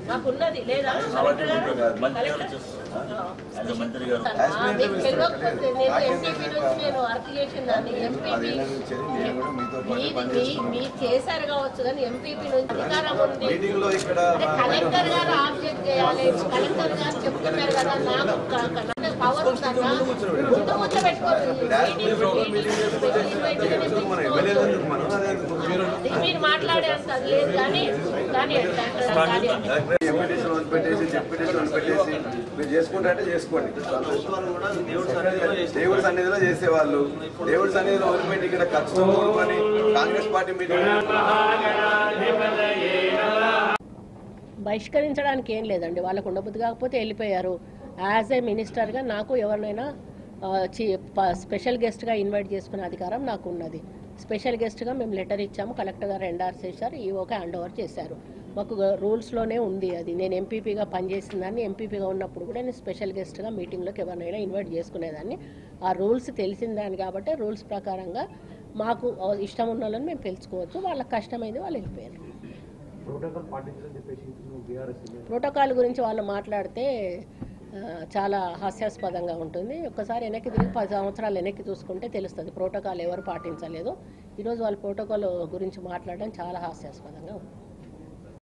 మాకున్నది లేదా కాబట్టి కలెక్టర్ ఇప్పుడు గారు? మంత్రి గారు కలెక్టర్? వచ్చేస్తారు యాజ్ మంత్రి గారు ఆ, మీకు తెలియకపోతే నేను ఎంపీపీ నుంచి నేను వర్క్ చేసిన దాన్ని ఎంపీపీ పదేళ్ళ నుంచి నేను కూడా మీతో పాటు మీది మీ పనిచేస్తున్నాను. మీరు చేశారు కావచ్చు కానీ ఎంపీపీ నుంచి అధికారం ఉంది మీటింగ్ లో ఇక్కడ అదే కలెక్టర్ గారు ఆబ్జెక్ట్ చేయాలి కలెక్టర్ గారు చెప్తున్నారు కదా నాకు క- క- నాకు పవర్ ఉందన్నా ముందు ముందు పెట్టుకోండి ఎందుకు మనం ఎమ్మెల్యేలు ఎందుకు మనం అదే ఎందుకు? మీరు మీరు మాట్లాడేంత అది లేదు కానీ కానీ ఎట్లా అంటారు? కానీ కలెక్టర్ ఎంపీటీసీలు వదిలిపెట్టేసి జెడ్పీటీసీలు వదిలిపెట్టేసి మీరు చేసుకుంటారంటే చేసుకోండి దేవుడి సన్నిధిలో చేసేవాళ్ళు దేవుడి సన్నిధిలో వదిలిపెట్టి ఇక్కడ ఖర్చుతో కూడుకొని కాంగ్రెస్ పార్టీ మీటింగ్ బహిష్కరించడానికి ఏం లేదండి వాళ్ళకు ఉండబుద్ధి కాకపోతే వెళ్ళిపోయారు యాజ్ ఏ మినిస్టర్గా నాకు ఎవరినైనా ఆ, చి- ప- స్పెషల్ గెస్ట్గా ఇన్వైట్ చేసుకునే అధికారం నాకు ఉన్నది స్పెషల్ గెస్ట్గా మేము లెటర్ ఇచ్చాము కలెక్టర్ గారు ఎండార్స్ చేశారు ఈఓకే హ్యాండ్ ఓవర్ చేశారు మాకు రూల్స్లోనే ఉంది అది నేను ఎంపీపీగా పనిచేసిన దాన్ని ఎంపీపీగా ఉన్నప్పుడు కూడా నేను స్పెషల్ గెస్ట్గా మీటింగ్లోకి ఎవరినైనా ఇన్వైట్ చేసుకునేదాన్ని ఆ రూల్స్ తెలిసిన దాన్ని కాబట్టి రూల్స్ ప్రకారంగా మాకు ఇష్టం ఉన్న వాళ్ళని మేము పిలుచుకోవచ్చు వాళ్ళకి కష్టమైంది వాళ్ళు వెళ్ళిపోయారు ప్రోటోకాల్ పాటించాలని చెప్పేసి నువ్వు బీఆర్ఎస్ ప్రోటోకాల్ గురించి వాళ్ళు మాట్లాడితే ఆ, చాలా హాస్యాస్పదంగా ఉంటుంది ఒక్కసారి వెనక్కి తిరిగి పది సంవత్సరాలు వెనక్కి చూసుకుంటే తెలుస్తుంది ప్రోటోకాల్ ఎవరు పాటించలేదు ఈరోజు వాళ్ళ ప్రోటోకాల్ గురించి మాట్లాడడం చాలా హాస్యాస్పదంగా ఉంది